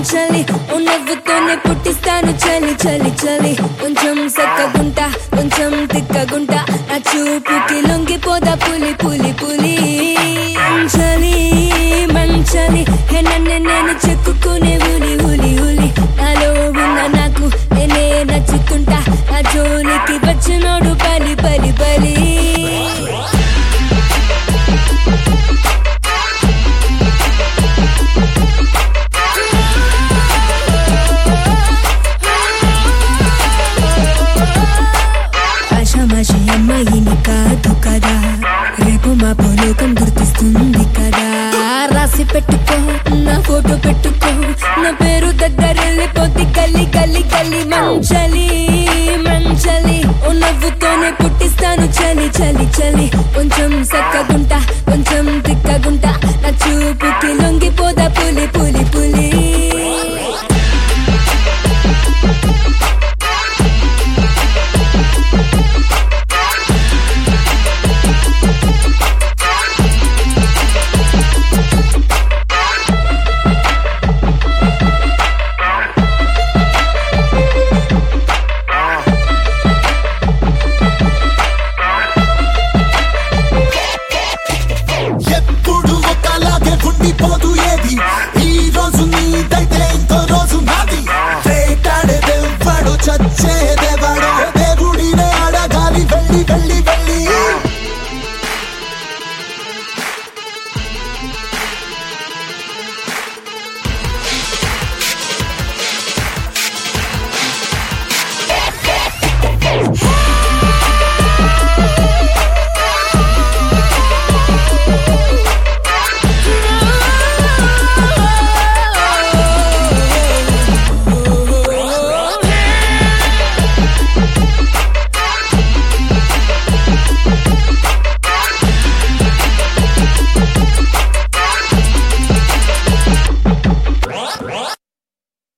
మంచలి ఓ నవ్వుతోనే పుట్టిస్తాను చలి చలి చలి కొంచెం సక్కగుంటా కొంచెం తిక్కగుంటా నా చూపుకి లొంగిపోదా పులి పులి పులి మంచలి మంచలి హే నన్ను నేను చెక్కుకునే ఉలి ఉలి ఉలి నాలో ఉన్న నాకు నేనే నచ్చుతుంటా నా జోలికి వచ్చినోడు పలి పలి పలి ఆషామాషి అమ్మాయిని కాదు కదా రేపు మా లోకం గుర్తిస్తుంది కదా రాసి పెట్టుకో నా ఫోటో పెట్టుకో నా పేరు దగ్గర వెళ్ళిపోద్ది గల్లి గల్లి గల్లి మంచలి మంచలి ఓ నవ్వుతోనే పుట్టిస్తాను చలి చలి చలి కొంచెం సక్కగుంటా కొంచెం తిక్కగుంటా